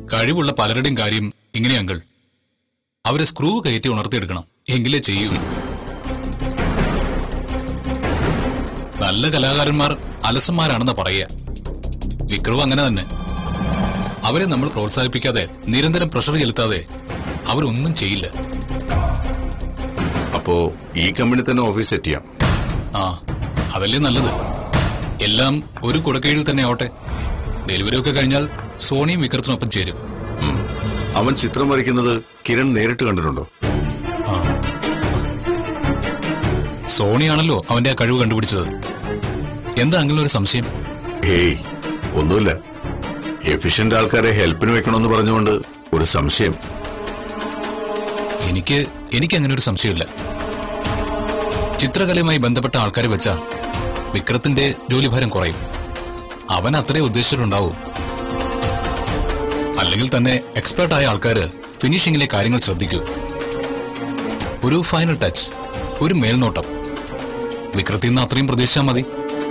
കഴിവുള്ള പലരുടെയും കാര്യം ഇങ്ങനെ അങ്കിൾ അവരെ സ്ക്രൂ കയറ്റി ഉണർത്തിയെടുക്കണം എങ്കിലേ ചെയ്യൂ നല്ല കലാകാരന്മാർ അലസന്മാരാണെന്ന് പറയുക വിക്രവും അങ്ങനെ തന്നെ അവരെ നമ്മൾ പ്രോത്സാഹിപ്പിക്കാതെ നിരന്തരം പ്രഷർ ചെലുത്താതെ അവരൊന്നും ചെയ്യില്ല അപ്പോ ഈ കമ്പനി തന്നെ ഓഫീസ് സെറ്റ് ചെയ്യാം ആ അതല്ലേ നല്ലത് എല്ലാം ഒരു കുടക്കീഴിൽ തന്നെ ആവട്ടെ ഡെലിവറി ഒക്കെ കഴിഞ്ഞാൽ സോണിയും വിക്രത്തിനൊപ്പം ചേരും ഉം. അവൻ ചിത്രം വരയ്ക്കുന്നത് കിരൺ നേരിട്ട് കണ്ടിട്ടുണ്ടോ ആ സോണിയാണല്ലോ അവന്റെ ആ കഴിവ് കണ്ടുപിടിച്ചത് എന്താ അങ്ങനെ ഒരു സംശയം ഏയ് ഒന്നുമില്ല എഫിഷ്യന്റ് ആൾക്കാരെ ഹെൽപ്പിന് വെക്കണമെന്ന് പറഞ്ഞുകൊണ്ട് ഒരു സംശയം എനിക്ക് എനിക്ക് അങ്ങനെ ഒരു സംശയമില്ല ചിത്രകലയുമായി ബന്ധപ്പെട്ട ആൾക്കാരെ വെച്ചാ വിക്രത്തിന്റെ ജോലിഭാരം കുറയും അവൻ അത്രേ ഉദ്ദേശിച്ചിട്ടുണ്ടാവും അല്ലെങ്കിൽ തന്നെ എക്സ്പേർട്ടായ ആൾക്കാര് ഫിനിഷിംഗിലെ കാര്യങ്ങൾ ശ്രദ്ധിക്കൂ ഒരു ഫൈനൽ ടച്ച് ഒരു മേൽനോട്ടം വിക്രത്തിൽ നിന്ന് അത്രയും പ്രതീക്ഷിച്ചാൽ മതി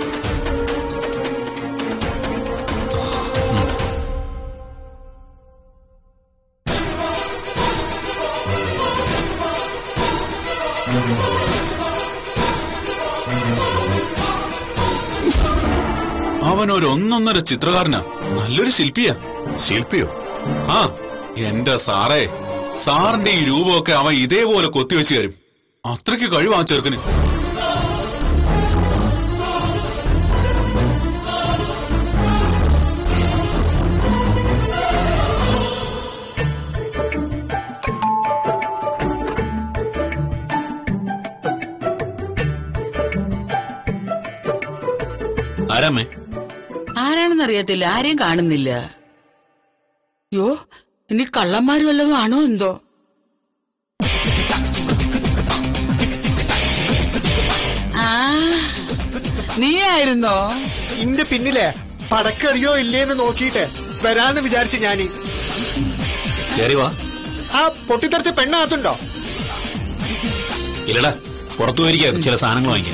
അവൻ ഒരു ഒന്നൊന്നര ചിത്രകാരനാ നല്ലൊരു ശില്പിയാ ശില്പിയോ ആ എന്റെ സാറേ സാറിന്റെ ഈ രൂപമൊക്കെ അവൻ ഇതേപോലെ കൊത്തിവെച്ച് തരും അത്രയ്ക്ക് കഴിവാ ആ ചെറുക്കന് ആരാമേ ആരാണെന്നറിയത്തില്ല ആരെയും കാണുന്നില്ല യോ ഇനി കള്ളന്മാര് വല്ലതും ആണോ എന്തോ ആ നീയായിരുന്നോ ഇന്റെ പിന്നിലെ പടക്കറിയോ ഇല്ലേന്ന് നോക്കിയിട്ട് വരാന്ന് വിചാരിച്ചു ഞാന് കേറി വാ ആ പൊട്ടിത്തെറിച്ച പെണ്ണകത്തുണ്ടോ ഇല്ലടാ പുറത്തു പോയിരിക്കാം ചില സാധനങ്ങൾ വാങ്ങിക്കാൻ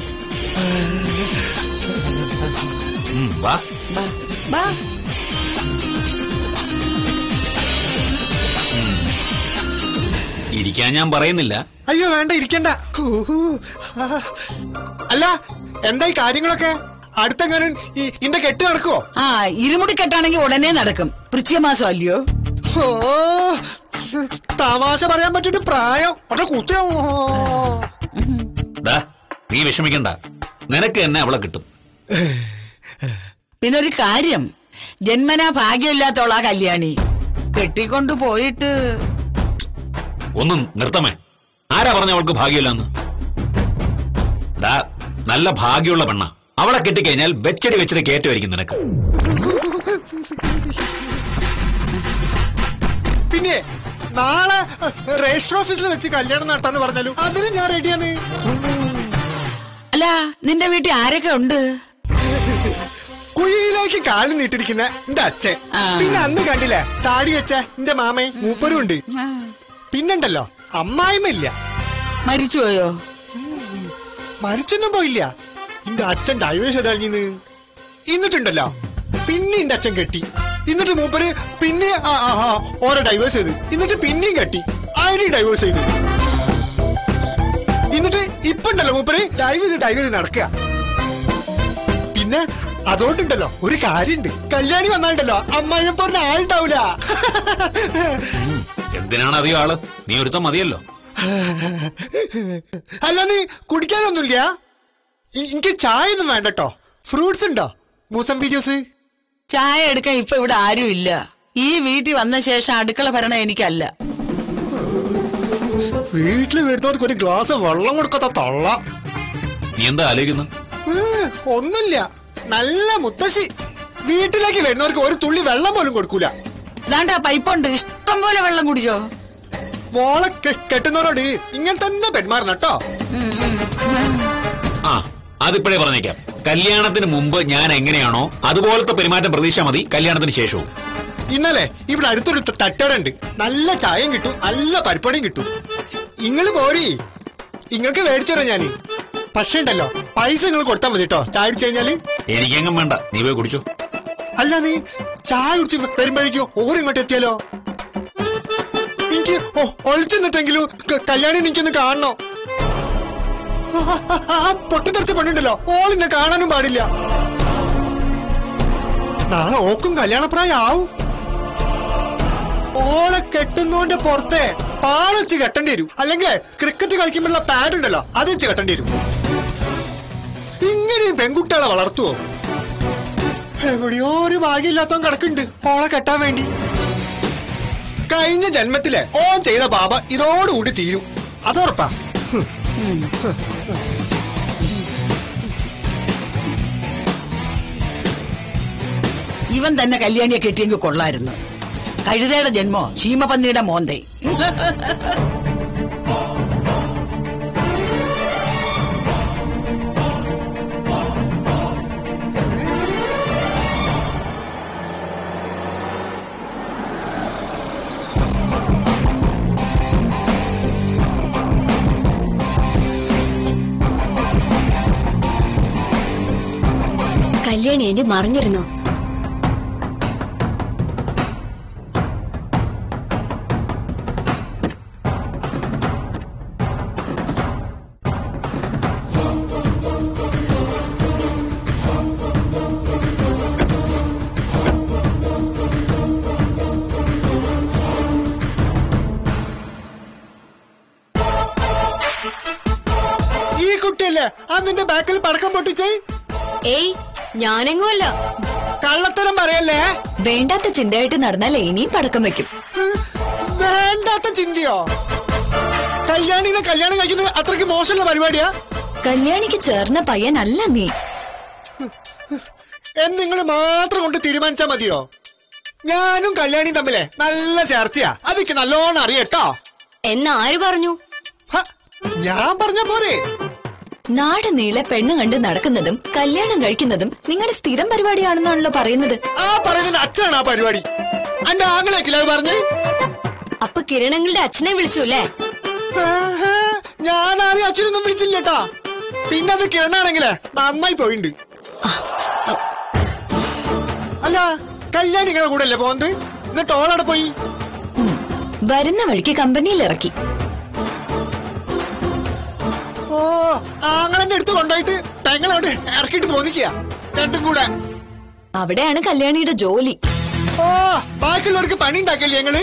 ഉം, വാ ബാ, ബാ. ഇരിക്കാൻ ഞാൻ പറയുന്നില്ല അയ്യോ വേണ്ട ഇരിക്കണ്ട ഊഹു. ആ. അല്ല എന്തായി കാര്യങ്ങളൊക്കെ അടുത്തെങ്ങാനും ഈ ഇന്റെ കെട്ട് നടക്കുവോ ആ ഇരുമുടി കെട്ടാണെങ്കിൽ ഉടനെ നടക്കും വൃശ്ചികമാസം അല്ലയോ ഓ തമാശ പറയാൻ പറ്റിട്ട് പ്രായം അവിടെ കുത്തിയോ ദാ നീ വിഷമിക്കണ്ട നിനക്ക് എന്നെ അവളെ കിട്ടും പിന്നെ ഒരു കാര്യം ജന്മനാ ഭാഗ്യമില്ലാത്തോളാ കല്യാണി കെട്ടിക്കൊണ്ടു പോയിട്ട് ഒന്നും നിർത്തമേ ആരാ പറഞ്ഞ അവൾക്ക് ഭാഗ്യമില്ലെന്ന് ദാ നല്ല ഭാഗ്യമുള്ള പെണ്ണ അവളെ കെട്ടിക്കഴിഞ്ഞാൽ വെച്ചടി വെച്ചടി കയറ്റുമായിരിക്കും നിനക്ക് പിന്നെ നാളെ രജിസ്റ്റർ ഓഫീസിൽ വെച്ച് കല്യാണം നടത്താന്ന് പറഞ്ഞാലും അതിന് ഞാൻ റെഡിയാണ് അല്ല നിന്റെ വീട്ടിൽ ആരൊക്കെ ഉണ്ട് കുഴിയിലേക്ക് കാല് നീട്ടിരിക്കുന്ന എന്റെ അച്ഛൻ ആ. പിന്നെ അന്ന് കണ്ടില്ലേ താടി വെച്ച എന്റെ മാമേ മൂപ്പരും ഉണ്ട് പിന്നുണ്ടല്ലോ അമ്മായിമില്ല മരിച്ചുപോയോ മരിച്ചൊന്നും പോയില്ല എന്റെ അച്ഛൻ ഡൈവേഴ്സ് കഴിഞ്ഞിന്ന് എന്നിട്ടുണ്ടല്ലോ പിന്നെ എന്റെ അച്ഛൻ കെട്ടി എന്നിട്ട് മൂപ്പര് പിന്നെ ആ, ആ, ആ, ഓരോ ഡൈവേഴ്സ് ചെയ്ത് എന്നിട്ട് പിന്നെയും കെട്ടി അതിന് ഡൈവേഴ്സ് ചെയ്ത് എന്നിട്ട് ഇപ്പൊ ഉണ്ടല്ലോ മൂപ്പര് ഡൈവേഴ്സ് ഡൈവേഴ്സ് നടക്കുക പിന്നെ അതുകൊണ്ടുണ്ടല്ലോ ഒരു കാര്യണ്ട് കല്യാണി വന്നാണ്ടല്ലോ അമ്മായിനെ പറഞ്ഞ ആളുണ്ടാവൂല എന്തിനാണ് അധികം ആള് നീ ഒരുത്തം മതിയല്ലോ അല്ല നീ കുടിക്കാനൊന്നുമില്ല ഇ- എനിക്ക് ചായ ഒന്നും വേണ്ടട്ടോ ഫ്രൂട്ട്സ് ഉണ്ടോ മൂസമ്പി ജ്യൂസ് ചായ എടുക്കാൻ ഇപ്പൊ ഇവിടെ ആരും ഇല്ല ഈ വീട്ടിൽ വന്ന ശേഷം അടുക്കള ഭരണം എനിക്കല്ല വീട്ടില് വരുന്നവർക്ക് ഒരു ഗ്ലാസ് വെള്ളം കൊടുക്കാത്ത തള്ള നീ എന്താ ആലോചിക്കുന്നു ഉം, ഒന്നുമില്ല നല്ല മുത്തശ്ശി വീട്ടിലേക്ക് വരുന്നവർക്ക് ഒരു തുള്ളി വെള്ളം പോലും കൊടുക്കൂല ഇതാണ്ട പൈപ്പുണ്ട് ഇഷ്ടം പോലെ വെള്ളം കുടിച്ചോ മോളെ കെ- കെട്ടുന്നവരോട് ഇങ്ങനെ തന്നെ പെന്മാറണം കേട്ടോ ആ അതിപ്പോഴേ പറഞ്ഞേക്കാം കല്യാണത്തിന് മുമ്പ് ഞാൻ എങ്ങനെയാണോ അതുപോലത്തെ പെരുമാറ്റം പ്രതീക്ഷ മതി കല്യാണത്തിന് ശേഷവും ഇന്നലെ ഇവിടെ അടുത്തൊരു ത- തട്ടുകടയുണ്ട് നല്ല ചായയും കിട്ടും നല്ല പരിപ്പടിയും കിട്ടും ഇങ്ങള് പോരി ഇങ്ങക്ക് മേടിച്ചുതരാം ഞാന് പക്ഷേ ഉണ്ടല്ലോ പൈസ നിങ്ങൾ കൊടുത്താൽ മതി കേട്ടോ ചായ അടിച്ചു കഴിഞ്ഞാല് എനിക്കെങ്ങും വേണ്ട നീ പോയി കുടിച്ചോ അല്ല നീ ചായ കുടിച്ച് വരുമ്പോഴേക്കും ഓരിങ്ങോട്ട് എത്തിയാലോ എനിക്ക് ഒളിച്ചു നിന്നിട്ടെങ്കിലും ക- കല്യാണി എനിക്കൊന്ന് കാണണോ ആ, ആ, ആ പൊട്ടിത്തെറിച്ച പെണ്ണുണ്ടല്ലോ ഓളിനെ കാണാനും പാടില്ല നാളെ ഓക്കും കല്യാണപ്രായം ആവും ഓളെ കെട്ടുന്നോന്റെ പുറത്തെ പാളച്ച് കെട്ടേണ്ടി വരും അല്ലെങ്കിൽ ക്രിക്കറ്റ് കളിക്കുമ്പോഴുള്ള പാഡ് ഉണ്ടല്ലോ അത് വെച്ച് കെട്ടേണ്ടി വരും ഇങ്ങനെയും പെൺകുട്ടികളെ വളർത്തുവോ എവിടെയോ ഒരു ഭാഗ്യമില്ലാത്തവൻ കിടക്കുന്നുണ്ട് ഓളെ കെട്ടാൻ വേണ്ടി കഴിഞ്ഞ ജന്മത്തിലെ ഓൻ ചെയ്ത പാപ ഇതോടുകൂടി തീരും അതുറപ്പാ ഹും. ഇവൻ തന്നെ കല്യാണിയെ കെട്ടിയെങ്കിൽ കൊള്ളായിരുന്നു കഴുതയുടെ ജന്മോ ശീമപന്നിയുടെ മോന്തേ കല്യാണി എന്റെ മറിഞ്ഞിരുന്നോ ഈ കുട്ടിയല്ലേ അതിന്റെ ബാക്കിൽ പടക്കം പൊട്ടിച്ചേ ഏയ് ഞാനെങ്ങുമല്ല കള്ളത്തരം പറയല്ലേ വേണ്ടാത്ത ചിന്തയായിട്ട് നടന്നാൽ ഇനിയും പടക്കം വെക്കും ഹ്, വേണ്ടാത്ത ചിന്തയോ കല്യാണിനെ കല്യാണം കഴിക്കുന്നത് അത്രയ്ക്ക് മോശമുള്ള പരിപാടിയാ കല്യാണിക്ക് ചേർന്ന പയ്യനല്ല നീ എന്ന് നിങ്ങൾ മാത്രം കൊണ്ട് തീരുമാനിച്ചാ മതിയോ ഞാനും കല്യാണിയും തമ്മിലെ നല്ല ചർച്ചയാ അതൊക്കെ നല്ലോണം അറിയട്ടോ എന്ന് ആര് പറഞ്ഞു ഹ, ഞാൻ പറഞ്ഞ പോരെ നാട് നീളെ പെണ്ണ് കണ്ട് നടക്കുന്നതും കല്യാണം കഴിക്കുന്നതും നിങ്ങളുടെ സ്ഥിരം പരിപാടിയാണെന്നാണല്ലോ പറയുന്നത് ആ പറയുന്ന അച്ഛനാണ് ആ പരിപാടി എന്റെ ആങ്ങളേക്കില്ല അത് പറഞ്ഞ് അപ്പൊ കിരണങ്ങളുടെ അച്ഛനെ വിളിച്ചു അല്ലേ ആഹാ, ഞാൻ ആരെയും അച്ഛനൊന്നും വിളിച്ചില്ലട്ടാ പിന്നെ അത് കിരണാണെങ്കിലേ നന്നായി പോയിണ്ട് അല്ല കല്യാണി നിങ്ങളെ കൂടെ അല്ലേ പോകുന്നത് എന്നിട്ട് ഓളവിടെ പോയി വരുന്ന വഴിക്ക് കമ്പനിയിൽ ഇറക്കി ഓ ആങ്ങളെന്റെ അടുത്ത് കൊണ്ടുപോയിട്ട് പെങ്ങളോട് ഇറക്കിയിട്ട് പോന്നിക്കുക രണ്ടും കൂടെ അവിടെയാണ് കല്യാണിയുടെ ജോലി ഓ ബാക്കിയുള്ളവർക്ക് പണി ഉണ്ടാക്കല്ലേ ഞങ്ങള്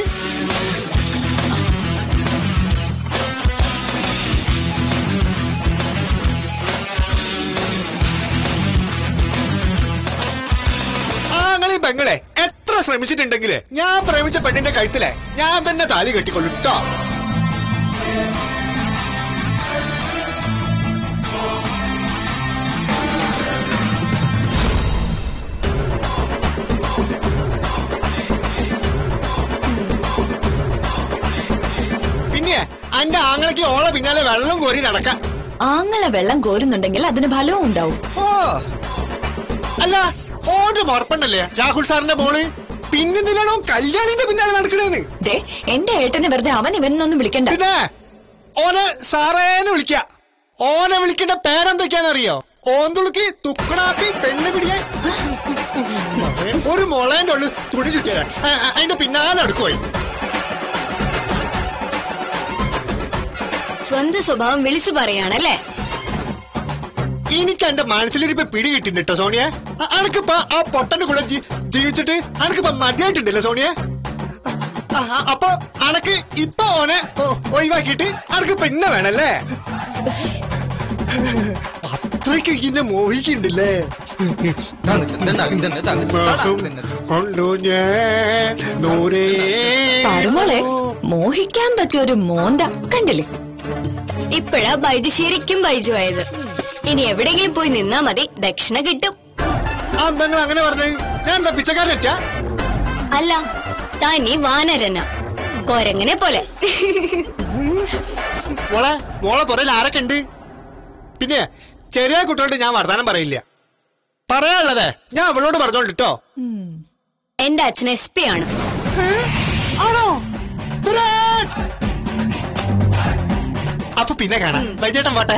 ആങ്ങളെ പെങ്ങളെ എത്ര ശ്രമിച്ചിട്ടുണ്ടെങ്കിലേ ഞാൻ പ്രേമിച്ച പെണ്ണിന്റെ കഴുത്തിലെ ഞാൻ തന്നെ താലി കെട്ടിക്കൊള്ളിട്ടോ പിന്നെ അന്റെ ആങ്ങളയ്ക്ക് ഓളെ പിന്നാലെ വെള്ളം കോരി നടക്കാം ആങ്ങളെ വെള്ളം കോരുന്നുണ്ടെങ്കിൽ അതിന് ഫലവും ഉണ്ടാവും ഓ അല്ല ഓന്റെ മുറപ്പുണ്ടല്ലേ രാഹുൽ സാറിന്റെ മോള് പിന്നെന്തിനാണോ കല്യാണിന്റെ പിന്നാലെ നടക്കണേന്ന് ദേ എന്റെ ഏട്ടനെ വെറുതെ അവൻ ഇവനൊന്നും വിളിക്കണ്ട പിന്നെ ഓനെ സാറേന്ന് വിളിക്ക ഓനെ വിളിക്കേണ്ട പേരെന്തൊക്കെയാണെന്നറിയോ ഓന്തുളുക്കി തുക്കണാപ്പി പെണ്ണ് പിടിയെ ഒരു മുളേന്റെ ഉള്ളിൽ തുണി ചുറ്റിയ അതിന്റെ പിന്നാലെ അടുക്കുപോയി സ്വന്തം സ്വഭാവം വിളിച്ചു പറയാണല്ലേ എനിക്ക് എന്റെ മനസ്സിലിരിപ്പ് പിടി കിട്ടിണ്ട് കേട്ടോ സോണിയ അനക്കിപ്പ ആ പൊട്ടന്റെ കൂടെ ജീ- ജീവിച്ചിട്ട് അനക്കിപ്പ മതിയായിട്ടുണ്ടല്ലോ സോണിയ ആ, ആ, അപ്പൊ അനക്ക് ഇപ്പൊ ഓനെ ഒ- ഒഴിവാക്കിയിട്ട് അനക്ക് പിന്നെ വേണല്ലേ അത്രയ്ക്ക് ഇന്നെ മോഹിക്കുന്നുണ്ടല്ലേ മാസം കൊണ്ടു ഞാൻ നൂറേ പറമോളെ മോഹിക്കാൻ പറ്റിയൊരു മോന്ത കണ്ടില്ലേ ഇപ്പോഴാ ബൈജു ശരിക്കും ബൈജു ആയത് ഇനി എവിടെയെങ്കിലും പോയി നിന്നാ മതി ദക്ഷിണ കിട്ടും ആ നിങ്ങൾ അങ്ങനെ പറഞ്ഞു ഞാൻ എന്താ പിച്ചക്കാരനറ്റാ അല്ല തനി വാനരന കൊരങ്ങനെ പോലെ മോളെ മോളെ പുറയിൽ ആരൊക്കെ ഉണ്ട് പിന്നെ ചെറിയ കുട്ടികളോട് ഞാൻ വർത്താനം പറയില്ല പറയാനുള്ളതേ ഞാൻ അവളോട് പറഞ്ഞോണ്ടിട്ടോ എന്റെ അച്ഛൻ എസ് പി ആണ് ആണോ സുരേഷ്! അപ്പൊ പിന്നെ കാണാം വൈചേട്ടൻ പോട്ടെ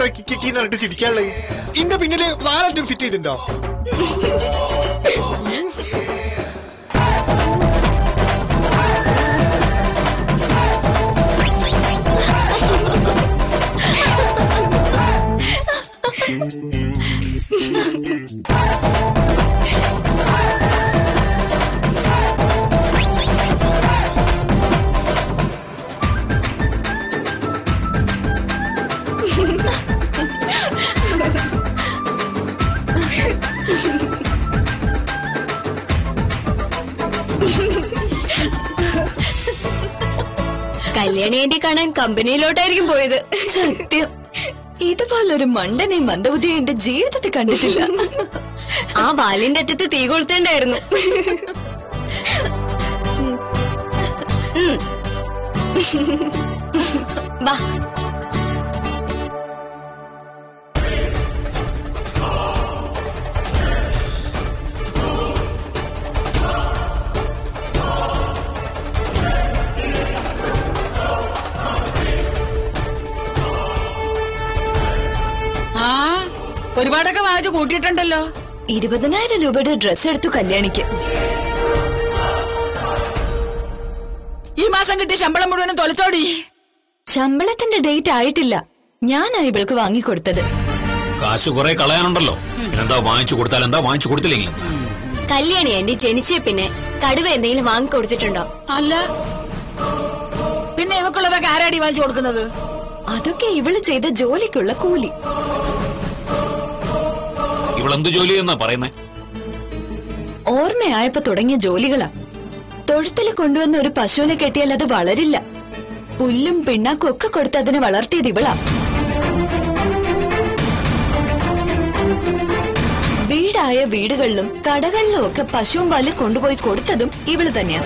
ഇത്ര കിക്കി എന്നിട്ട് ചിരിക്കാനുള്ളത് ഇന്റെ പിന്നില് വാലറ്റും ഫിറ്റ് ചെയ്തിട്ടുണ്ടോ കല്യാണി ആന്റി കാണാൻ കമ്പനിയിലോട്ടായിരിക്കും പോയത് സത്യം ഇതുപോലൊരു മണ്ടനെ മന്ദബുദ്ധിയെ എന്റെ ജീവിതത്തിൽ കണ്ടിട്ടില്ല ആ വാലിന്റെ അറ്റത്ത് തീ കൊളുത്തേണ്ടായിരുന്നു വാ ആ ഒരുപാടൊക്കെ വാങ്ങിച്ചു കൂട്ടിയിട്ടുണ്ടല്ലോ ഇരുപതിനായിരം രൂപയുടെ ഡ്രസ് എടുത്തു കല്യാണിക്ക് ഈ മാസം കിട്ടിയ ശമ്പളം മുഴുവനും തൊലച്ചോടി ശമ്പളത്തിന്റെ ഡേറ്റ് ആയിട്ടില്ല ഞാനാ ഇവൾക്ക് വാങ്ങിക്കൊടുത്തത് കാശ് കുറെ കളയാനുണ്ടല്ലോ എന്താ വാങ്ങിച്ചു കൊടുത്താൽ എന്താ വാങ്ങിച്ചു കൊടുത്തില്ലെങ്കിൽ എന്താ? കല്യാണി ആന്റി ജനിച്ചേ പിന്നെ കടുവ എന്തെങ്കിലും വാങ്ങിക്കൊടുത്തിട്ടുണ്ടോ അല്ല പിന്നെ ഇവക്കുള്ളതൊക്കെ ആരാടി വാങ്ങിച്ചു കൊടുക്കുന്നത് അതൊക്കെ ഇവള് ചെയ്ത ജോലിക്കുള്ള കൂലി ഇവളെന്ത് ജോലി എന്നാ പറയുന്നേ ഓർമ്മയായപ്പോ തുടങ്ങിയ ജോലികളാ തൊഴുത്തിൽ കൊണ്ടുവന്ന ഒരു പശുവിനെ കെട്ടിയാൽ അത് വളരില്ല പുല്ലും പിണ്ണാക്കും ഒക്കെ കൊടുത്ത് അതിനെ വളർത്തിയത് ഇവളാ വീടായ വീടുകളിലും കടകളിലും ഒക്കെ പശുവും പാല് കൊണ്ടുപോയി കൊടുത്തതും ഇവള് തന്നെയാ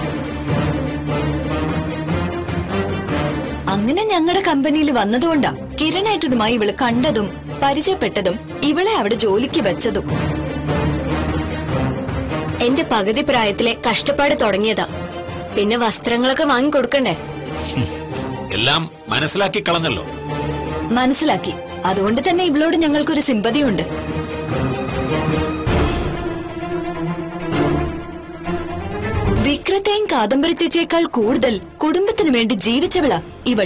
അങ്ങനെ ഞങ്ങളുടെ കമ്പനിയിൽ വന്നതുകൊണ്ടാ കിരണേട്ടനുമായി ഇവള് കണ്ടതും പരിചയപ്പെട്ടതും ഇവളെ അവിടെ ജോലിക്ക് വെച്ചതും എന്റെ പകുതി പ്രായത്തിലെ കഷ്ടപ്പാട് തുടങ്ങിയതാ പിന്നെ വസ്ത്രങ്ങളൊക്കെ വാങ്ങിക്കൊടുക്കണ്ടേ എല്ലാം മനസ്സിലാക്കി കളഞ്ഞല്ലോ മനസ്സിലാക്കി അതുകൊണ്ട് തന്നെ ഇവളോട് ഞങ്ങൾക്കൊരു സിമ്പതിയുണ്ട് വിക്രത്തെയും കാദംബരി ചേച്ചിയേക്കാൾ കൂടുതൽ കുടുംബത്തിനു വേണ്ടി ജീവിച്ചവളാ ഇവൾ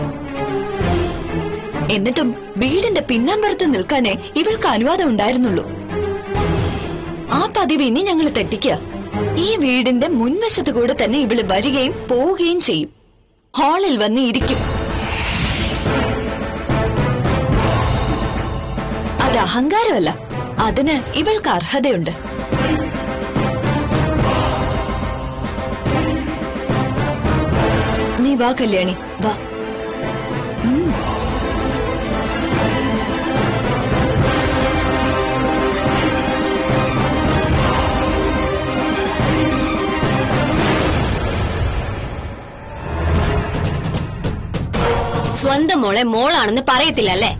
എന്നിട്ടും വീടിന്റെ പിന്നാമ്പുറത്ത് നിൽക്കാനേ ഇവൾക്ക് അനുവാദം ഉണ്ടായിരുന്നുള്ളൂ ആ പതിവ് ഇനി ഞങ്ങൾ തെറ്റിക്കുക ഈ വീടിന്റെ മുൻവശത്ത് കൂടെ തന്നെ ഇവള് വരികയും പോവുകയും ചെയ്യും ഹാളിൽ വന്ന് ഇരിക്കും അത് അഹങ്കാരമല്ല അതിന് ഇവൾക്ക് അർഹതയുണ്ട് നീ വാ കല്യാണി വാ ഉം. സ്വന്തം മോളെ മോളാണെന്ന് പറയത്തില്ല അല്ലേ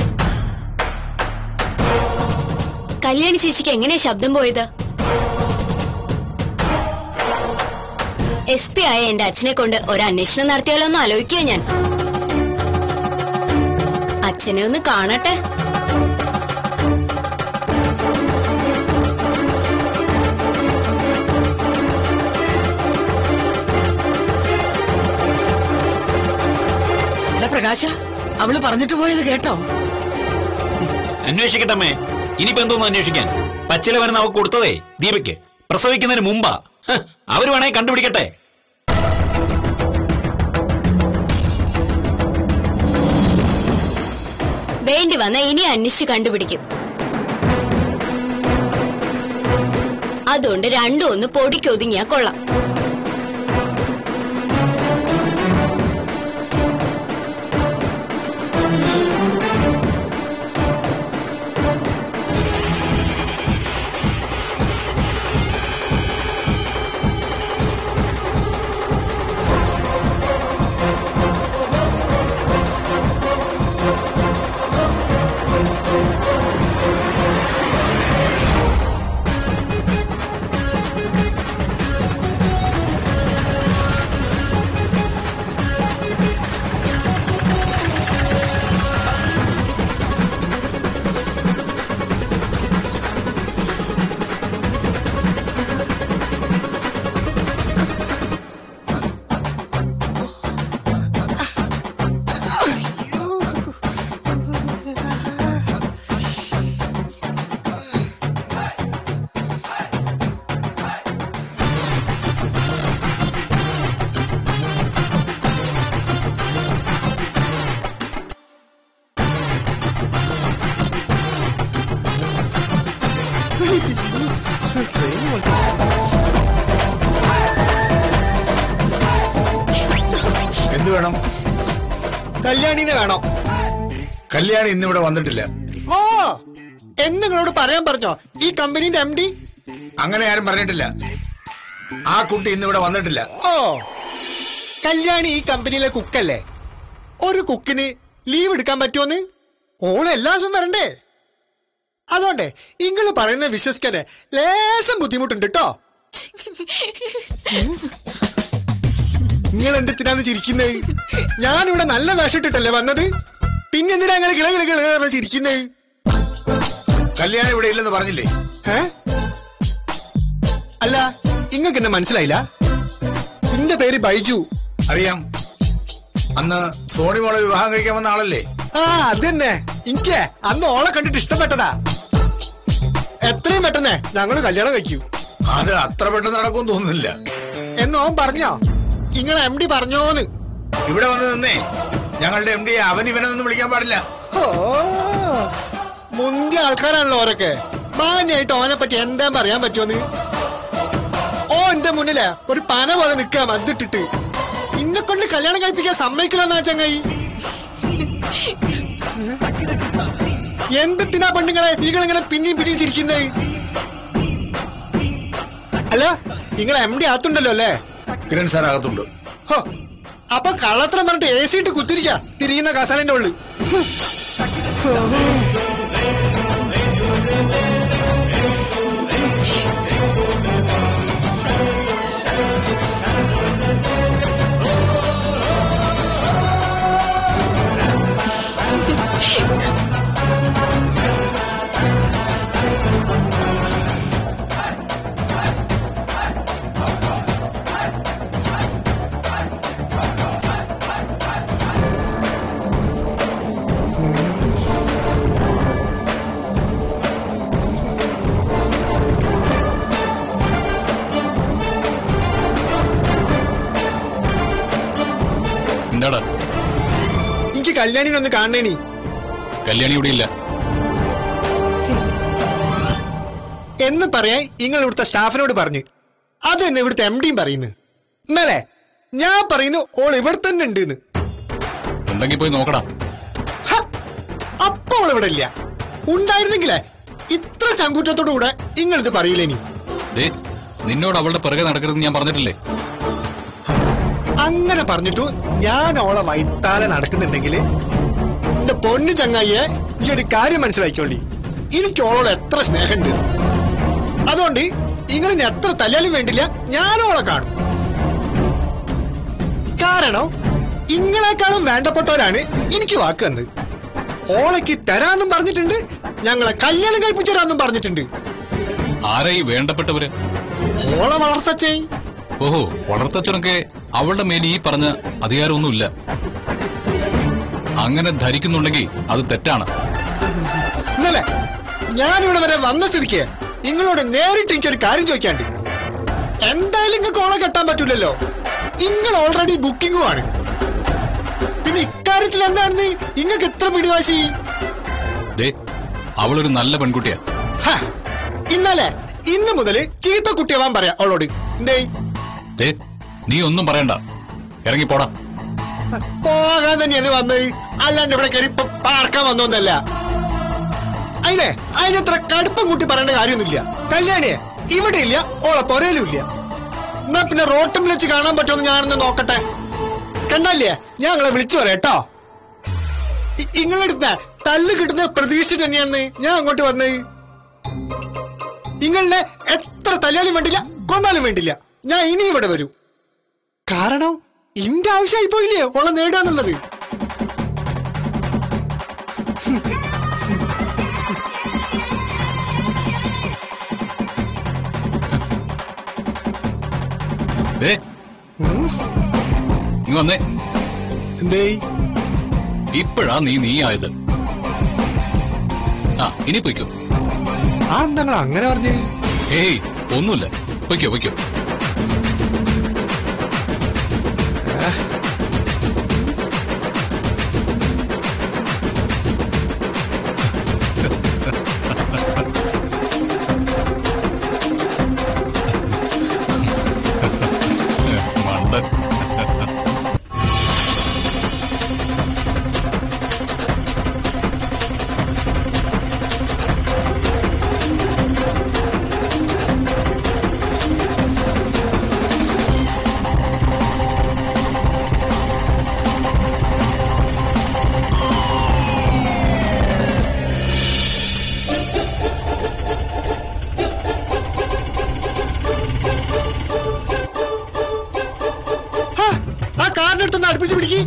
കല്യാണി ചേച്ചിക്ക് എങ്ങനെയാ ശബ്ദം പോയത് എസ് പി ആയ എന്റെ അച്ഛനെ കൊണ്ട് ഒരു അന്വേഷണം നടത്തിയാലോ എന്ന് ആലോചിക്കുക ഞാൻ അച്ഛനെ ഒന്ന് കാണട്ടെ എടാ പ്രകാശ അവള് പറഞ്ഞിട്ട് പോയത് കേട്ടോ അന്വേഷിക്കട്ടമ്മേ ഇനിയിപ്പോ എന്തോന്ന് അന്വേഷിക്കാൻ പച്ചില വരുന്ന അവ കൊടുത്തതേ ദീപയ്ക്ക് പ്രസവിക്കുന്നതിന് മുമ്പാ ഹ്, അവര് വേണേ കണ്ടുപിടിക്കട്ടെ വേണ്ടി വന്ന ഇനി അന്വേഷിച്ച് കണ്ടുപിടിക്കും അതുകൊണ്ട് രണ്ടും ഒന്ന് പൊടിക്കൊതുങ്ങിയാ കൊള്ളാം എന്ത് വേണം കല്യാണിനെ വേണോ കല്യാണി ഇന്നിവിടെ വന്നിട്ടില്ല ഓ എന്ന് നിങ്ങളോട് പറയാൻ പറഞ്ഞോ ഈ കമ്പനീന്റെ എം ഡി അങ്ങനെ ആരും പറഞ്ഞിട്ടില്ല ആ കുട്ടി ഇന്നിവിടെ വന്നിട്ടില്ല ഓ കല്യാണി ഈ കമ്പനിയിലെ കുക്കല്ലേ ഒരു കുക്കിന് ലീവ് എടുക്കാൻ പറ്റുമോന്ന് ഓള് എല്ലാ ദിവസവും വരണ്ടേ അതുകൊണ്ടേ ഇങ്ങള് പറയുന്ന വിശ്വസിക്കാന് ലേശം ബുദ്ധിമുട്ടുണ്ട് കേട്ടോ നിങ്ങൾ എന്തിനാന്ന് ചിരിക്കുന്നത് ഞാനിവിടെ നല്ല വേഷം ഇട്ടിട്ടല്ലേ വന്നത് പിന്നെ എന്തിനാ അങ്ങനെ കിള കിള കിള പറഞ്ഞ് ചിരിക്കുന്നത് കല്യാണി ഇവിടെ ഇല്ലെന്ന് പറഞ്ഞില്ലേ ഏ അല്ല ഇങ്ങക്ക് എന്നെ മനസ്സിലായില്ല എന്റെ പേര് ബൈജു അറിയാം അന്ന് സോണി മോളെ വിവാഹം കഴിക്കാൻ വന്ന ആളല്ലേ ആ അതന്നെ എനിക്ക് അന്ന് ഓളെ കണ്ടിട്ട് ഇഷ്ടപ്പെട്ടതാ എത്രയും പെട്ടെന്ന് ഞങ്ങള് കല്യാണം കഴിക്കൂ അത് അത്ര പെട്ടെന്ന് നടക്കുമെന്ന് തോന്നുന്നില്ല എന്ന് ഓൻ പറഞ്ഞോ നിങ്ങൾ എം ഡി പറഞ്ഞോന്ന് ഇവിടെ വന്ന് നിന്നേ ഞങ്ങളുടെ എം ഡിയെ അവൻ ഇവനെന്നൊന്നും വിളിക്കാൻ പാടില്ല ഓ മുന്തിയ ആൾക്കാരാണല്ലോ ഓരൊക്കെ മാന്യായിട്ട് ഓനെ പറ്റി എന്താ പറയാൻ പറ്റുമെന്ന് ഓ എന്റെ മുന്നിലെ ഒരു പന പോലെ നിൽക്കുക മദ്ദിട്ടിട്ട് ഇന്നെ കൊണ്ട് കല്യാണം കഴിപ്പിക്കാൻ സമ്മതിക്കില്ലെന്നാ ചങ്ങായി എന്തിനാ പെണ്ണുങ്ങളെ നിങ്ങൾ ഇങ്ങനെ പിന്നെയും പിന്നെയും ചിരിക്കുന്നത് അല്ല നിങ്ങൾ എം ഡി ആത്തുണ്ടല്ലോ അല്ലേ കിരൺ സാർ അകത്തുണ്ട് ഹോ, അപ്പൊ കള്ളത്തരം പറഞ്ഞിട്ട് എ സി ഇട്ട് കുത്തിരിക്ക തിരിയുന്ന കസാലിന്റെ ഉള്ളിൽ എന്താടാ എനിക്ക് കല്യാണിനെ ഒന്ന് കാണണേനി കല്യാണി ഇവിടെ ഇല്ല എന്ന് പറയാൻ നിങ്ങൾ ഇവിടുത്തെ സ്റ്റാഫിനോട് പറഞ്ഞു അത് തന്നെ ഇവിടുത്തെ എം ഡിയും പറയുന്നു എന്നല്ലേ ഞാൻ പറയുന്നു ഓൾ ഇവിടെ തന്നെ ഉണ്ട് ഉണ്ടെങ്കിൽ പോയി നോക്കടാ അപ്പോൾ ഇവിടെ ഇല്ല ഉണ്ടായിരുന്നെങ്കിലേ ഇത്ര ചങ്കൂറ്റത്തോടു കൂടെ നിങ്ങൾ ഇത് പറയില്ലേനി ദേ നിന്നോട് അവളുടെ പിറകെ നടക്കരുതെന്ന് ഞാൻ പറഞ്ഞിട്ടില്ലേ അങ്ങനെ പറഞ്ഞിട്ടു ഞാൻ ഓളെ വൈത്താലെ നടക്കുന്നുണ്ടെങ്കിൽ എന്റെ പൊന്നു ചങ്ങായിയെ ഈ ഒരു കാര്യം മനസ്സിലാക്കിക്കോണ്ടി എനിക്ക് ഓളോട് എത്ര സ്നേഹമുണ്ട് അതുകൊണ്ട് ഇങ്ങനെ എത്ര തല്ലാലും വേണ്ടില്ല ഞാൻ ഓളെ കാണും കാരണം ഇങ്ങളെക്കാളും വേണ്ടപ്പെട്ടവരാണ് എനിക്ക് വാക്ക് തന്നത് ഓളയ്ക്ക് തരാന്നും പറഞ്ഞിട്ടുണ്ട് ഞങ്ങളെ കല്യാണം കഴിപ്പിച്ചു തരാന്നും പറഞ്ഞിട്ടുണ്ട് ആരാ ഈ വേണ്ടപ്പെട്ടവര് ഓളെ വളർത്തച്ചേ ഓഹോ വളർത്തച്ഛനൊക്കെ അവളുടെ മേൽ ഈ പറഞ്ഞ അധികാരമൊന്നുമില്ല അങ്ങനെ ധരിക്കുന്നുണ്ടെങ്കിൽ അത് തെറ്റാണ് ഇന്നലെ ഞാനിവിടെ വരെ വന്ന സ്ഥിതിക്ക് നിങ്ങളോട് നേരിട്ട് എനിക്കൊരു കാര്യം ചോദിക്കാണ്ട് എന്തായാലും നിങ്ങൾക്ക് ഓളെ കെട്ടാൻ പറ്റൂലല്ലോ നിങ്ങൾ ഓൾറെഡി ബുക്കിംഗും ആണ് പിന്നെ ഇക്കാര്യത്തിൽ എന്താണെന്ന് നിങ്ങൾക്ക് ഇത്ര പിടിവാശി ദേ അവളൊരു നല്ല പെൺകുട്ടിയാ ഹ, ഇന്നലെ ഇന്ന് മുതൽ ചീത്ത കുട്ടിയാവാൻ പറയാ അവളോട് എന്തേ ദേ നീ ഒന്നും പറയണ്ട ഇറങ്ങി പോടാ പോകാൻ തന്നെയാണ് വന്നത് അല്ലാണ്ട് ഇവിടെ കയറി ഇപ്പൊ പാർക്കാൻ വന്നോന്നല്ല അതിനെ അതിനത്ര കടുപ്പം കൂട്ടി പറയേണ്ട കാര്യമൊന്നുമില്ല കല്യാണിയെ ഇവിടെ ഇല്ല ഓളെ പൊരയിലും ഇല്ല എന്നാ പിന്നെ റോട്ടും വിളിച്ച് കാണാൻ പറ്റുമെന്ന് ഞാനൊന്ന് നോക്കട്ടെ കണ്ടല്ലേ ഞാൻ നിങ്ങളെ വിളിച്ചു പറയാം കേട്ടോ ഇങ്ങളെടുത്ത തല്ല് കിട്ടുന്ന പ്രതീക്ഷ തന്നെയാണ് ഞാൻ അങ്ങോട്ട് വന്നത് നിങ്ങളുടെ എത്ര തല്ലാലും വേണ്ടില്ല കൊന്നാലും വേണ്ടില്ല ഞാൻ ഇനി ഇവിടെ വരും കാരണം എന്റെ ആവശ്യമായി പോയില്ലേ ഓളെ നേടാന്നുള്ളത് ദേ നീ വന്നേ എന്തേ ഇപ്പോഴാ നീ നീ ആയത് ആ ഇനി പൊയ്ക്കോ ആ എന്താ നിങ്ങൾ അങ്ങനെ പറഞ്ഞു ഏയ് ഒന്നുമില്ല പൊയ്ക്കോ പൊയ്ക്കോ മണ്ടൻ അടുത്തൊന്ന് അടുപ്പിച്ച് പിടിക്ക്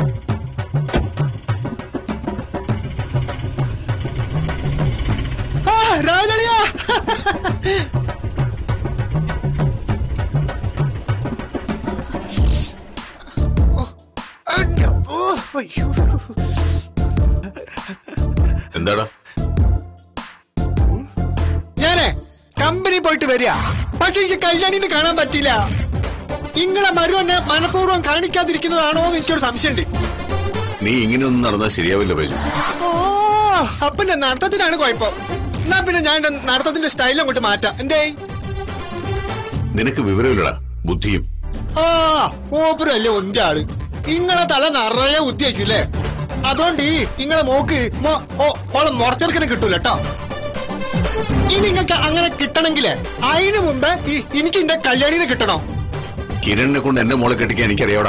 ആ രാജളിയാ ഓ, അയ്യോ. എന്താടാ ഞാനേ കമ്പനി പോയിട്ട് വരിക പക്ഷെ എനിക്ക് കല്യാണിനെ കാണാൻ പറ്റില്ല ഇങ്ങളെ മരു എന്നെ മനഃപൂർവ്വം കാണിക്കാതിരിക്കുന്നതാണോ എന്ന് എനിക്കൊരു സംശയമുണ്ട് നീ ഇങ്ങനെയൊന്നും നടന്നാൽ ശരിയാവില്ല ബൈജു ഓ അപ്പൊ എന്റെ നടത്തത്തിനാണ് കുഴപ്പം എന്നാ പിന്നെ ഞാൻ എന്റെ നടത്തത്തിന്റെ സ്റ്റൈൽ അങ്ങോട്ട് മാറ്റാം എന്തേ നിനക്ക് വിവരമില്ലടാ ബുദ്ധിയും ആ ഓപ്പറല്ലേ ഒന്റെ ആള് ഇങ്ങളെ തല നിറയെ ഉദ്ദേശിക്കൂലേ അതുകൊണ്ട് ഈ ഇങ്ങളെ മോക്ക് മോ- ഓ- ഓളെ മുറച്ചെടുക്കനെ കിട്ടൂല കേട്ടോ ഇനി നിങ്ങൾക്ക് അങ്ങനെ കിട്ടണമെങ്കിലേ അതിനു മുമ്പേ ഈ എനിക്ക് എന്റെ കല്യാണിനെ കിട്ടണോ കിരണിനെ കൊണ്ട് എന്റെ മോളെ കെട്ടിക്കാൻ എനിക്കറിയാവടാ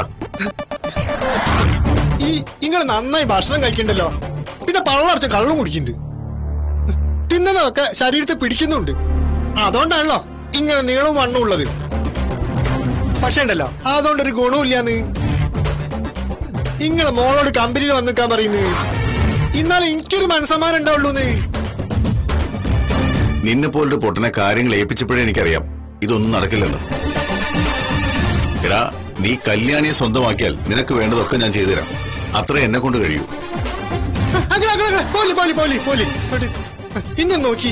ഈ നിങ്ങൾ നന്നായി ഭക്ഷണം കഴിക്കണ്ടല്ലോ പിന്നെ പള്ളറച്ച് കള്ളും കുടിക്കുന്നുണ്ട് തിന്നതൊക്കെ ശരീരത്തെ പിടിക്കുന്നുണ്ട് അതുകൊണ്ടാണല്ലോ ഇങ്ങനെ നീളവും വണ്ണവും ഉള്ളത് പക്ഷേ ഉണ്ടല്ലോ അതുകൊണ്ടൊരു ഗുണമില്ലാന്ന് ഇങ്ങളെ മോളോട് കമ്പനിയിൽ വന്ന് നിൽക്കാൻ പറയുന്നത് ഇന്നാലും എനിക്കൊരു മനസ്സമാനം ഉണ്ടാവുള്ളൂന്ന് നിന്നെ പോലൊരു പൊട്ടനെ കാര്യങ്ങൾ ഏൽപ്പിച്ചപ്പോഴേ എനിക്കറിയാം ഇതൊന്നും നടക്കില്ലെന്ന് എടാ നീ കല്യാണിയെ സ്വന്തമാക്കിയാൽ നിനക്ക് വേണ്ടതൊക്കെ ഞാൻ ചെയ്തുതരാം അത്ര എന്നെ കൊണ്ട് കഴിയൂ അങ്ങനെ അങ്ങനെ അങ്ങനെ പോലി പോലി പോലി പോലി ഇന്നും നോക്കി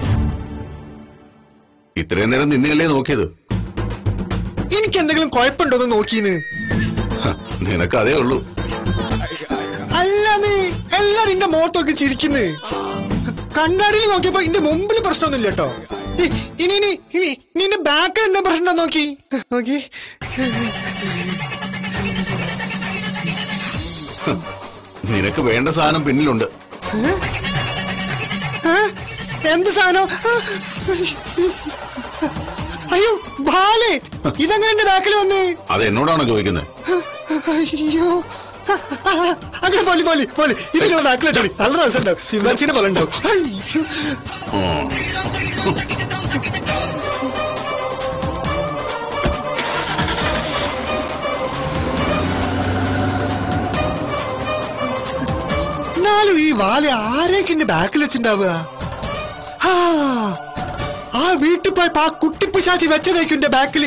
ഇത്രയും നേരം നിന്നെയല്ലേ നോക്കിയത് എനിക്ക് എന്തെങ്കിലും കുഴപ്പമുണ്ടോന്ന് നോക്കീന്ന് ഹ, നിനക്ക് അതേ ഉള്ളൂ അല്ല നീ എല്ലാരും എന്റെ മുഖത്തൊക്കെ ചിരിക്കുന്നു കണ്ണാടിയിൽ നോക്കിയപ്പോ എന്റെ മുമ്പിൽ പ്രശ്നമൊന്നുമില്ല കേട്ടോ ഇ- ഇനി ഇനി ഇനി നിന്റെ ബാക്ക് എന്താ പ്രശ്നം നോക്കി നോക്കി നിനക്ക് വേണ്ട സാധനം പിന്നിലുണ്ട് ആ? എന്ത് സാധനം ആ, അയ്യോ ബാലേ ഇതെങ്ങനെ എന്റെ ബാക്കിൽ വന്ന് അത് എന്നോടാണോ ചോദിക്കുന്നത് അയ്യോ അങ്ങനെ പോലെ പോലെ പോലെ ഇതിനുള്ള ബാക്കിൽ വെച്ചോളി നല്ല രസമുണ്ടാവും ചിമ്പാൻസിനെ പോലെ ഉണ്ടാവും അയ്യോ ഉം. എന്നാലും ഈ വാല ആരേക്ക് എന്റെ ബാക്കിൽ വെച്ചിണ്ടാവുക ആ, ആ വീട്ടിൽ പോയപ്പോ ആ കുട്ടിപ്പിശാച്ചി വെച്ചതേക്കും എന്റെ ബാക്കിൽ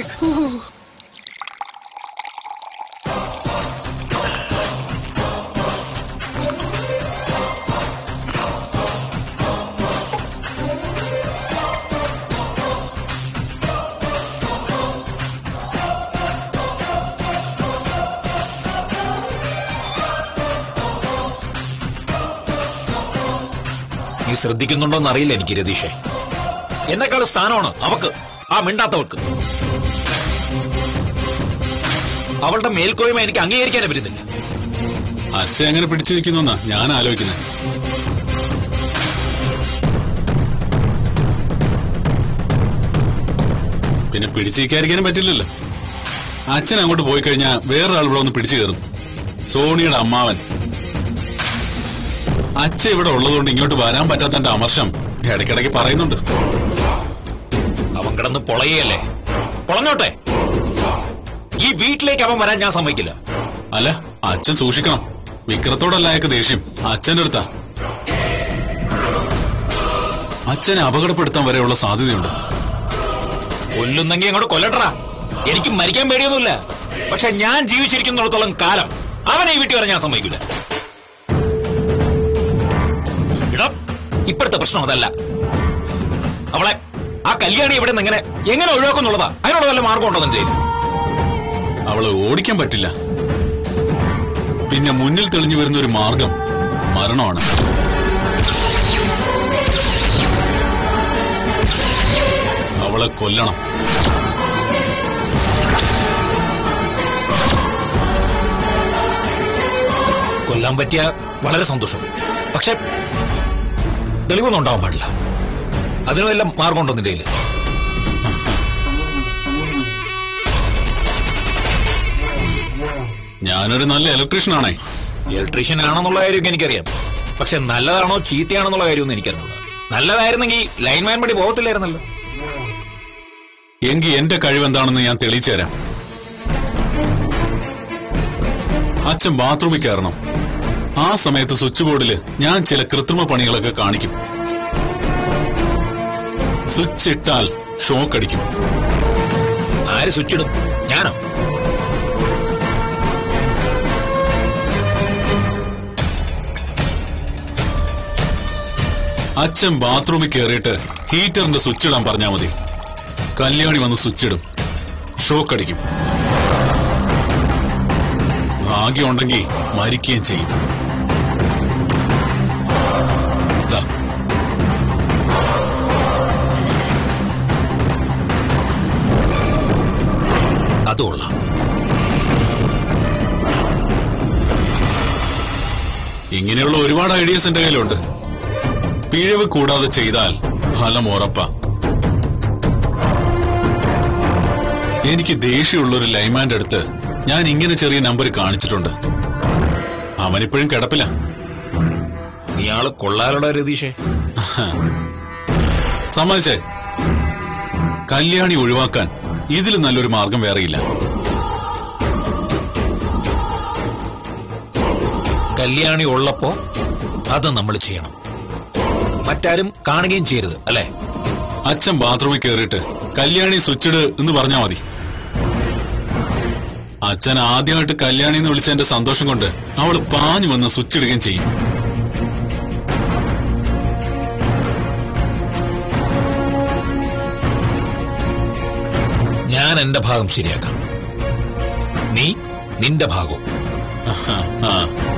നീ ശ്രദ്ധിക്കുന്നുണ്ടോന്ന് അറിയില്ല എനിക്ക് രതീഷേ എന്നെക്കാൾ സ്ഥാനമാണ് അവക്ക് ആ മിണ്ടാത്തവൾക്ക് അവളുടെ മേൽക്കോയ്മ എനിക്ക് അംഗീകരിക്കാനേ പറ്റുന്നില്ല അച്ഛൻ എങ്ങനെ പിടിച്ചു നിൽക്കുന്നു ഞാൻ ആലോചിക്കുന്നത് പിന്നെ പിടിച്ചിരിക്കാതിരിക്കാനും പറ്റില്ലല്ലോ അച്ഛൻ അങ്ങോട്ട് പോയി കഴിഞ്ഞാൽ വേറൊരാൾ ഇവിടെ ഒന്ന് പിടിച്ചു കയറും സോണിയുടെ അമ്മാവൻ അച്ഛൻ ഇവിടെ ഉള്ളതുകൊണ്ട് ഇങ്ങോട്ട് വരാൻ പറ്റാത്തന്റെ അമർഷം ഇടയ്ക്കിടയ്ക്ക് പറയുന്നുണ്ട് അവൻ കിടന്ന് പൊളയല്ലേ പൊളഞ്ഞോട്ടെ ഈ വീട്ടിലേക്ക് അവൻ വരാൻ ഞാൻ സമ്മതിക്കില്ല അല്ല അച്ഛൻ സൂക്ഷിക്കണം വിക്രത്തോടല്ല അയാൾക്ക് ദേഷ്യം അച്ഛന്റെ അടുത്താ അച്ഛനെ അപകടപ്പെടുത്താൻ വരെയുള്ള സാധ്യതയുണ്ട് കൊല്ലുന്നെങ്കിൽ അങ്ങോട്ട് കൊല്ലട്ടറാ എനിക്ക് മരിക്കാൻ പേടിയൊന്നുമില്ല പക്ഷെ ഞാൻ ജീവിച്ചിരിക്കുന്നിടത്തോളം കാലം അവനെ ഈ വീട്ടിൽ വരാൻ ഞാൻ സമ്മതിക്കില്ല ഇടാ ഇപ്പോഴത്തെ പ്രശ്നം അതല്ല അവളെ ആ കല്യാണി ഇവിടെ നിന്ന് എങ്ങനെ എങ്ങനെ ഒഴിവാക്കുന്നുള്ളതാ അതിനുള്ള വല്ല മാർഗം ഉണ്ടോ നിന്റെ കയ്യിൽ? അവളെ ഓടിക്കാൻ പറ്റില്ല പിന്നെ മുന്നിൽ തെളിഞ്ഞു വരുന്ന ഒരു മാർഗം മരണമാണ് അവളെ കൊല്ലണം കൊല്ലാൻ പറ്റിയ വളരെ സന്തോഷം പക്ഷെ തെളിവൊന്നും ഉണ്ടാവാൻ പാടില്ല അതിന് വല്ല മാർഗം ഉണ്ടോ നിന്റെ കയ്യിൽ? ഞാനൊരു നല്ല ഇലക്ട്രീഷ്യനാണേ ഇലക്ട്രീഷ്യൻ ആണെന്നുള്ള കാര്യമൊക്കെ എനിക്കറിയാം പക്ഷെ നല്ലതാണോ ചീത്തയാണെന്നുള്ള കാര്യമൊന്നും എനിക്കറിഞ്ഞൂടാ നല്ലതായിരുന്നെങ്കിൽ ലൈൻമാൻ പടി പോകത്തില്ലായിരുന്നല്ലോ എങ്കിൽ എന്റെ കഴിവെന്താണെന്ന് ഞാൻ തെളിയിച്ചു തരാം അച്ഛൻ ബാത്റൂമിൽ കയറണം ആ സമയത്ത് സ്വിച്ച് ബോർഡില് ഞാൻ ചില കൃത്രിമ പണികളൊക്കെ കാണിക്കും സ്വിച്ച് ഇട്ടാൽ ഷോക്ക് അടിക്കും ആര് സ്വിച്ച് ഇടും ഞാനോ അച്ഛൻ ബാത്റൂമിൽ കയറിയിട്ട് ഹീറ്ററിന്റെ സ്വിച്ച് ഇടാൻ പറഞ്ഞാൽ മതി കല്യാണി വന്ന് സ്വിച്ച് ഇടും ഷോക്ക് അടിക്കും ഭാഗ്യമുണ്ടെങ്കിൽ മരിക്കുകയും ചെയ്യും ദാ, അത് കൊള്ളാം ഇങ്ങനെയുള്ള ഒരുപാട് ഐഡിയസ് എന്റെ കയ്യിലുണ്ട് പിഴവ് കൂടാതെ ചെയ്താൽ ഫലം ഉറപ്പാ എനിക്ക് ദേഷ്യമുള്ള ഒരു ലൈമാന്റെ അടുത്ത് ഞാൻ ഇങ്ങനെ ചെറിയ നമ്പർ കാണിച്ചിട്ടുണ്ട് അവനിപ്പോഴും കിടപ്പില്ല ഇയാള് കൊള്ളാലുള്ള രതീഷേ സമ്മതിച്ചേ കല്യാണി ഒഴിവാക്കാൻ ഇതിൽ നല്ലൊരു മാർഗം വേറെയില്ല കല്യാണി ഉള്ളപ്പോ അത് നമ്മൾ ചെയ്യണം മറ്റാരും കാണുകയും ചെയ്യരുത് അല്ലേ അച്ഛൻ ബാത്റൂമിൽ കയറിയിട്ട് കല്യാണി സ്വിച്ചിട് എന്ന് പറഞ്ഞാ മതി അച്ഛൻ ആദ്യമായിട്ട് കല്യാണി എന്ന് വിളിച്ചതിന്റെ സന്തോഷം കൊണ്ട് അവള് പാഞ്ഞു വന്ന് സ്വിച്ച് ഇടുകയും ചെയ്യും ഞാൻ എന്റെ ഭാഗം ശരിയാക്കാം നീ നിന്റെ ഭാഗവും ആ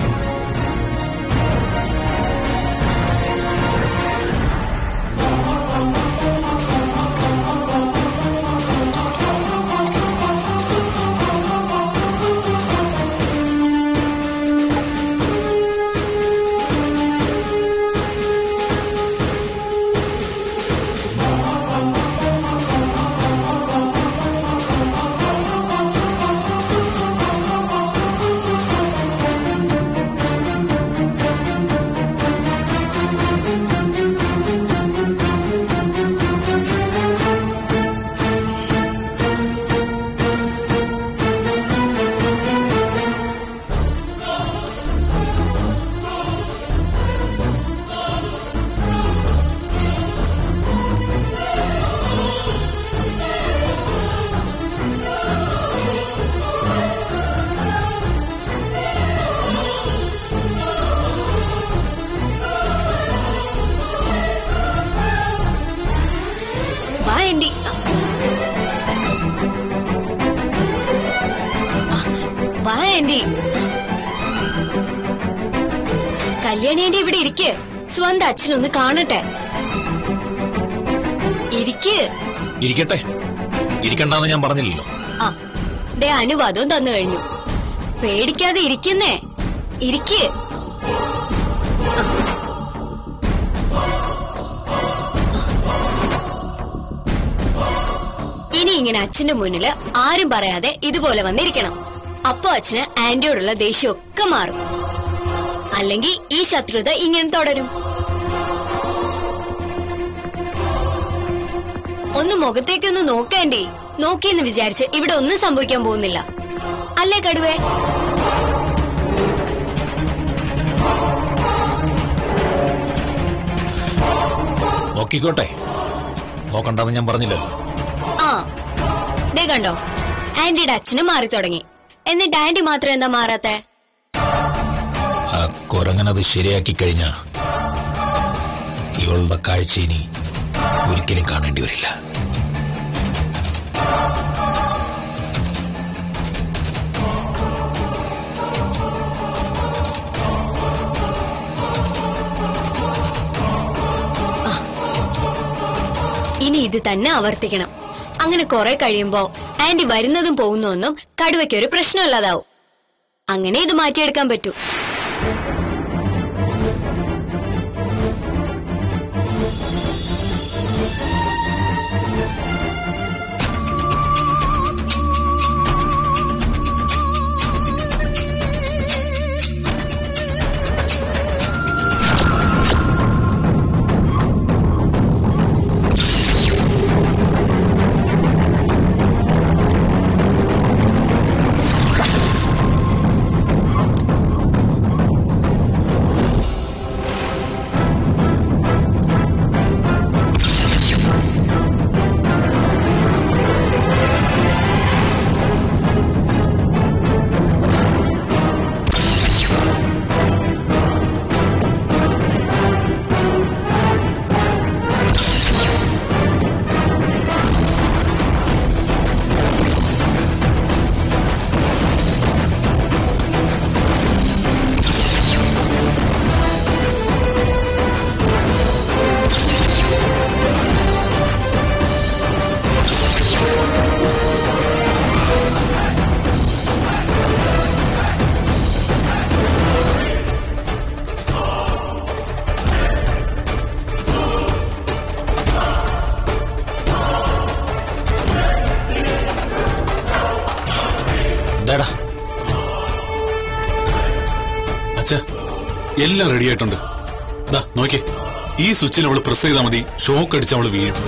വാ ആന്റി വാ ആന്റി കല്യാണി ആന്റി ഇവിടെ ഇരിക്ക് സ്വന്തം അച്ഛനൊന്ന് കാണട്ടെ ഇരിക്ക് ഇരിക്കട്ടെ ഇരിക്കണ്ടെന്ന് ഞാൻ പറഞ്ഞില്ലല്ലോ ആ ദേ അനുവാദവും തന്നു കഴിഞ്ഞു പേടിക്കാതെ ഇരിക്കുന്നേ ഇരിക്ക് ഇനി ഇങ്ങനെ അച്ഛന്റെ മുന്നില് ആരും പറയാതെ ഇതുപോലെ വന്നിരിക്കണം അപ്പൊ അച്ഛന് ആന്റിയോടുള്ള ദേഷ്യമൊക്കെ മാറും അല്ലെങ്കിൽ ഈ ശത്രുത ഇങ്ങനെ തുടരും ഒന്ന് മുഖത്തേക്കൊന്ന് നോക്കേണ്ടി നോക്കിയെന്ന് വിചാരിച്ച് ഇവിടെ ഒന്നും സംഭവിക്കാൻ പോകുന്നില്ല അല്ലേ കടുവേ നോക്കിക്കോട്ടെ നോക്കണ്ടെന്ന് ഞാൻ പറഞ്ഞില്ലല്ലോ ആ ദേ കണ്ടോ ആന്റിയുടെ അച്ഛന് മാറി തുടങ്ങി എന്നിട്ട് ആന്റി മാത്രം എന്താ മാറാത്തെ ആ കുരങ്ങനത് ശരിയാക്കി കഴിഞ്ഞ ഇവളുടെ കാഴ്ച ഇനി ഒരിക്കലും കാണേണ്ടി വരില്ല ഇനി ഇത് തന്നെ ആവർത്തിക്കണം അങ്ങനെ കുറെ കഴിയുമ്പോ ആന്റി വരുന്നതും പോകുന്നതൊന്നും കടുവയ്ക്ക് ഒരു പ്രശ്നമല്ലാതാവും അങ്ങനെ ഇത് മാറ്റിയെടുക്കാൻ പറ്റൂ അച്ഛ എല്ലാം റെഡി ആയിട്ടുണ്ട് ദാ നോക്കിയേ ഈ സ്വിച്ചിൽ അവള് പ്രസ് ചെയ്താൽ മതി ഷോക്ക് അടിച്ച് അവള് വീഴും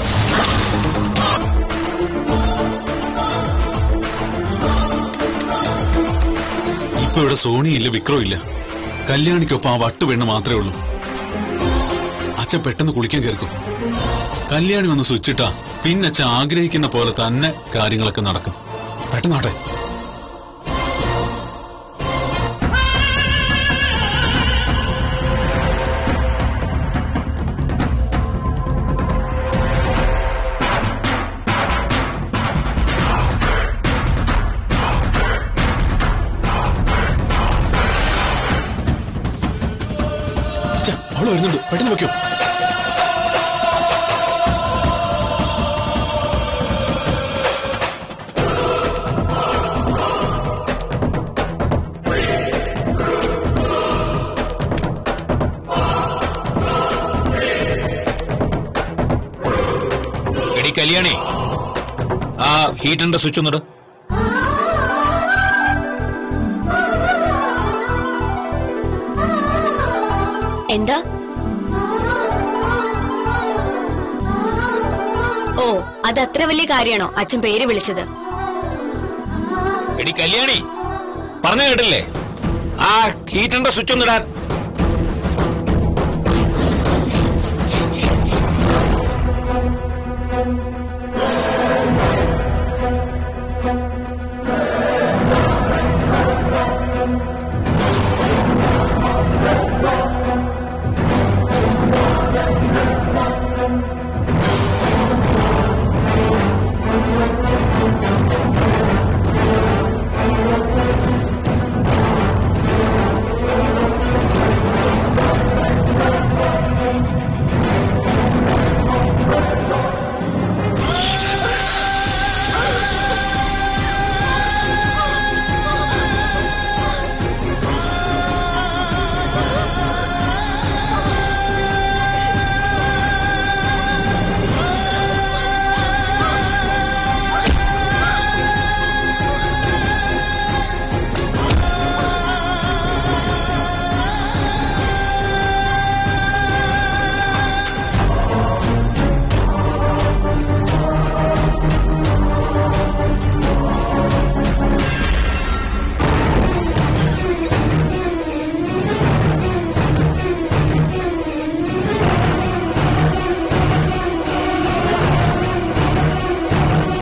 ഇപ്പൊ ഇവിടെ സോണിയില്ല വിക്രം ഇല്ല കല്യാണിക്കൊപ്പം ആ വട്ടു പെണ്ണ് മാത്രമേ ഉള്ളൂ അച്ഛൻ പെട്ടെന്ന് കുളിക്കാൻ കയറിക്കും കല്യാണി ഒന്ന് സ്വിച്ചിട്ടാ പിന്നെ അച്ഛൻ ആഗ്രഹിക്കുന്ന പോലെ തന്നെ കാര്യങ്ങളൊക്കെ നടക്കും പെട്ടെന്നാട്ടെ അച്ഛാ, അവള് വരുന്നുണ്ട് പെട്ടെന്ന് വെക്കോ എടി കല്യാണി ആ ഹീറ്ററിന്റെ സ്വിച്ച് ഒന്നിട് എന്താ ഓ അത് അത്ര വലിയ കാര്യമാണോ അച്ഛൻ പേര് വിളിച്ചത് എടി കല്യാണി പറഞ്ഞു കേട്ടില്ലേ ആ ഹീറ്ററിന്റെ സ്വിച്ച് ഒന്നിടാൻ